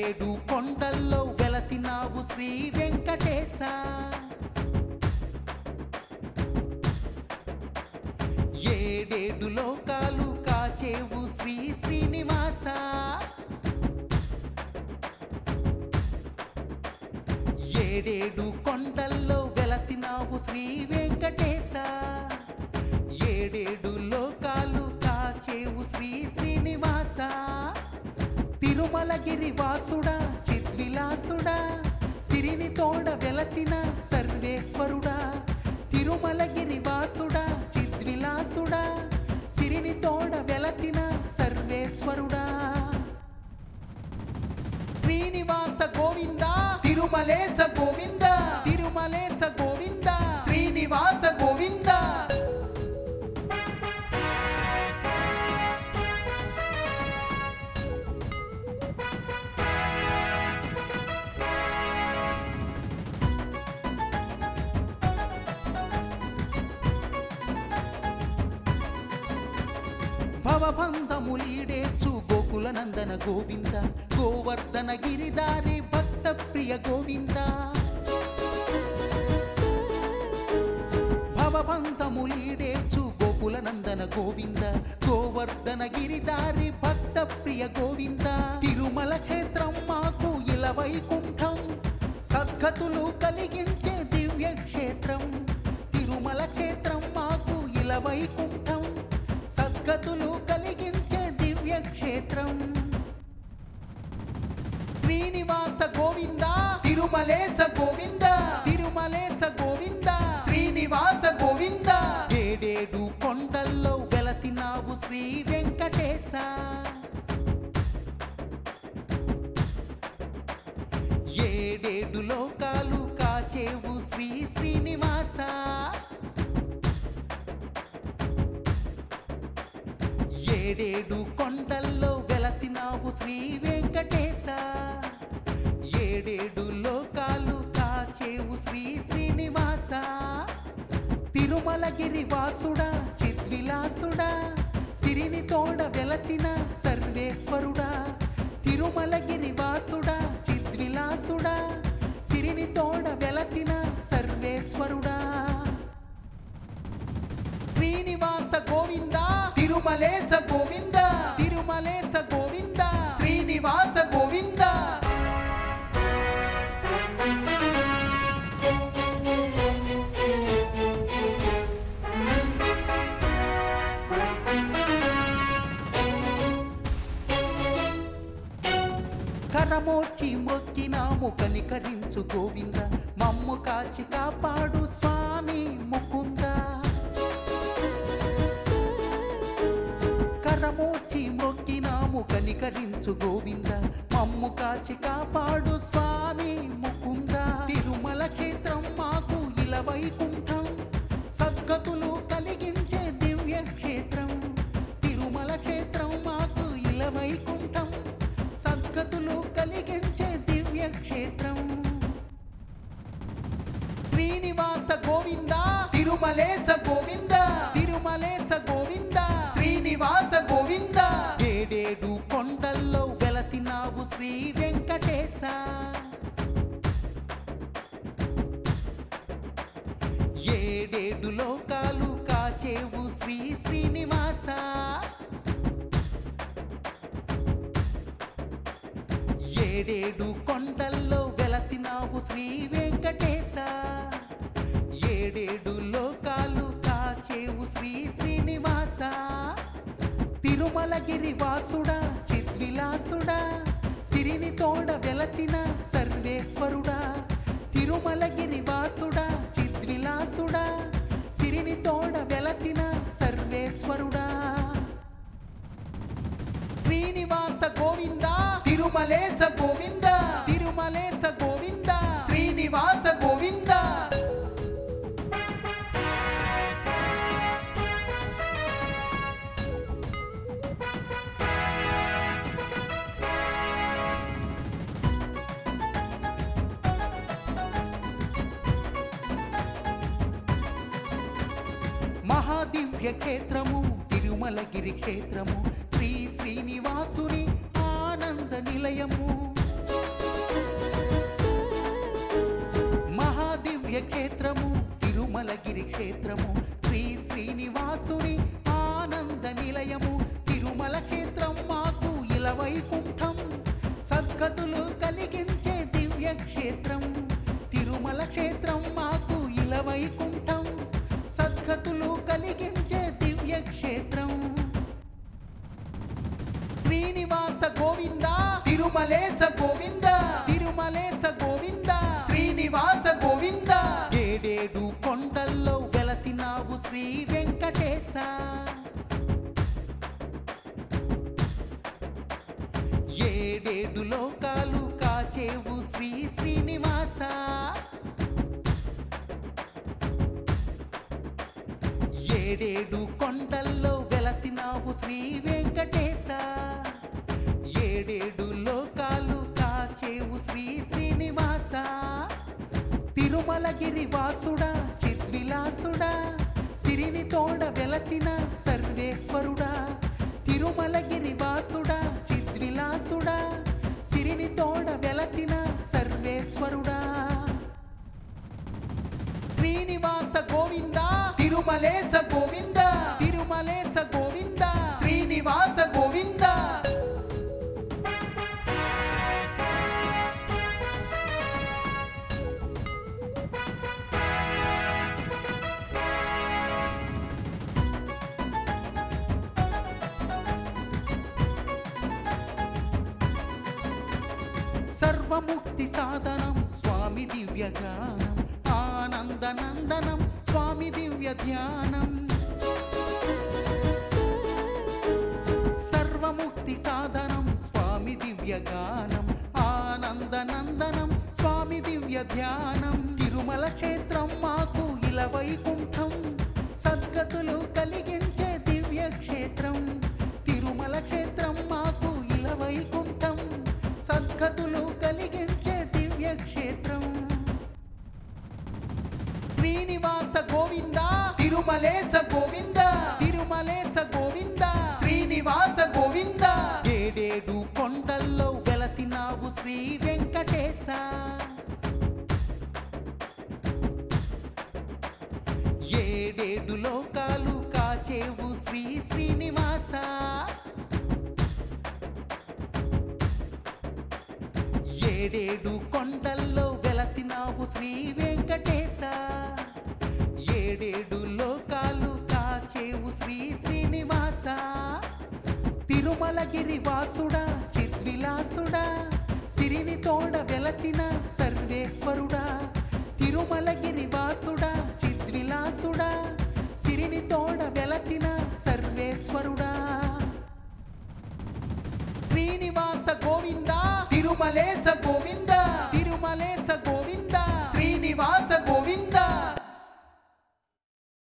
ఏడేడు కొండల్లో వెలసినావు శ్రీ వెంకటేశ ఏడేడు లోకాలు కాచేవు శ్రీ శ్రీనివాస ఏడేడు కొండల్లో వెలసినావు శ్రీ వెంకటేశ ఏడేడు లోకాలు కాచేవు శ్రీ శ్రీనివాస తిరుమలగిరి వాసుడా చిద్విలాసుడా సిరిని తోడ వెలసిన సర్వేశ్వరుడా తిరుమలగిరి వాసుడా చిద్విలాసుడా సిరిని తోడ వెలసిన సర్వేశ్వరుడా శ్రీనివాస గోవింద తిరుమలేశ గోవింద తిరుమలేశ గోవింద శ్రీనివాస గోవింద భవబంధములీడేర్చు గోకుల నందన గోవింద గోవర్ధన గిరిదారి భక్త ప్రియ గోవింద భవబంధములీడేర్చు గోకుల నందన గోవింద గోవర్ధన గిరిదారి భక్త ప్రియ గోవింద తిరుమల క్షేత్రం మాకు ఇల వైకుంఠం సద్గతులు కలిగించే దివ్య క్షేత్రం తిరుమల క్షేత్రం మాకు ఇల వైకుంఠం సద్గతులు కలిగించే దివ్య క్షేత్రం శ్రీనివాస గోవింద తిరుమలేశ గోవింద తిరుమలేశ గోవింద శ్రీనివాస గోవింద ఏడేడు కొండల్లో వెలసినావు శ్రీ వెంకటేశ ఏడేడు లోకాలు కాచేవు శ్రీ శ్రీనివాస ఏడేడు కొండల్లో వెలసినావు శ్రీ వెంకటేశ ఏడేడు లోకాలు కాచేవు శ్రీ శ్రీనివాస తిరుమలగిరి వాసుడా చిద్విలాసుడా సిరిని తోడ వెలసిన సర్వేశ్వరుడా తిరుమలగిరి వాసుడా చిద్విలాసుడా సిరిని తోడ వెలసిన సర్వేశ్వరుడా శ్రీనివాస గోవింద తిరుమలేశ గోవింద తిరుమలేశ గోవింద శ్రీనివాస గోవింద కరమోచి మొక్కినాము కనికరించు గోవింద మమ్ము కాచి కాపాడు స్వామి ముకుంద కరమోచి మొక్కినాము కనికరించు గోవింద మమ్ము కాచి కాపాడు స్వామి ముకుంద తిరుమల క్షేత్రం మాకు ఇల వైకుంఠం సద్గతులు కలిగించే దివ్య క్షేత్రం తిరుమల క్షేత్రం మాకు ఇల వైకుంఠం సద్గతులు కలిగించే దివ్య క్షేత్రం శ్రీనివాస గోవింద తిరుమలేశ గోవింద తిరుమలేశ గోవింద శ్రీనివాస గోవింద ఏడేడు కొండల్లో వెలసినావు శ్రీ వెంకటేశ ఏడేడు లోకాలు కాచేవు శ్రీ శ్రీనివాస ఏడేడు కొండల్లో వెలసినావు శ్రీ వెంకటేశ ఏడేడు లోకాలు కాచేవు శ్రీ శ్రీనివాస తిరుమలగిరి వాసుడా చిద్విలాసుడా సిరిని తోడ వెలసిన సర్వేశ్వరుడా తిరుమలగిరి వాసుడా చిద్విలాసుడా సిరిని తోడ వెలసిన సర్వేశ్వరుడా శ్రీనివాస గోవింద తిరుమలేశ గోవింద తిరుమలేశ గోవింద శ్రీనివాస గోవింద మహాదివ్య క్షేత్రము తిరుమలగిరి క్షేత్రము శ్రీ శ్రీనివాసుని ఆనంద నిలయము తిరుమలగిరి క్షేత్రము శ్రీ శ్రీనివాసుని ఆనంద నిలయము తిరుమల క్షేత్రం మాకు ఇలవైకుంఠం సద్గతులు కలిగించే దివ్య క్షేత్రం తిరుమల క్షేత్రం మాకు ఇలవైకుంఠం సద్గతులు కలిగించే దివ్య క్షేత్రం శ్రీనివాస గోవింద తిరుమలేశ గోవింద తిరుమలేశ గోవింద శ్రీనివాస గోవింద ఏడేడు కొండల్లో వెలసినావు శ్రీ వెంకటేశ ఏడేడు లోకాలు కాచేవు శ్రీ శ్రీనివాస ఏడేడు కొండల్లో వెలసినావు శ్రీ వెంకటేశ ఏడేడు లోకాలు కాచేవు శ్రీ శ్రీనివాస తిరుమలగిరి వాసుడా చిద్విలాసుడా సిరిని తోడ వెలసిన సర్వేశ్వరుడా తిరుమలగిరి వాసుడా చిద్విలాసుడా సిరిని తోడ వెలసిన సర్వేశ్వరుడా శ్రీనివాస గోవింద తిరుమలేశ గోవింద తిరుమలేశ గోవింద శ్రీనివాస గోవింద సర్వముక్తి సాధనం స్వామి దివ్య గానం ఆనందనందనం స్వామి దివ్య ధ్యానం సర్వముక్తి సాధనం స్వామి దివ్య గానం ఆనందనందనం స్వామి దివ్య ధ్యానం తిరుమల క్షేత్రం మాకు ఇలవైకుంఠం సద్గతులు కలిగించే దివ్య క్షేత్రం తిరుమల క్షేత్రం మాకు ఇలవైకుంఠం సద్గతులు కలిగించే దివ్య క్షేత్రం శ్రీనివాస గోవింద తిరుమలేశ గోవింద తిరుమలేశ గోవింద శ్రీనివాస గోవింద ఏడేడు కొండల్లో వెలసినావు శ్రీ వెంకటేశ ఏడేడు లోకాలు కాచేవు శ్రీ శ్రీనివాస ఏడేడు కొండల్లో వెలసినావు శ్రీ వెంకటేశ ఏడేడు లోకాలు కాచేవు శ్రీ శ్రీనివాస తిరుమలగిరి వాసుడా చిద్విలాసుడా సిరిని తోడ వెలసిన సర్వేశ్వరుడా తిరుమలగిరి వాసుడా చిద్విలాసుడా సిరిని తోడ వెలసిన సర్వేశ్వరుడా శ్రీనివాస గోవింద తిరుమలేశ గోవింద తిరుమలేశ గోవింద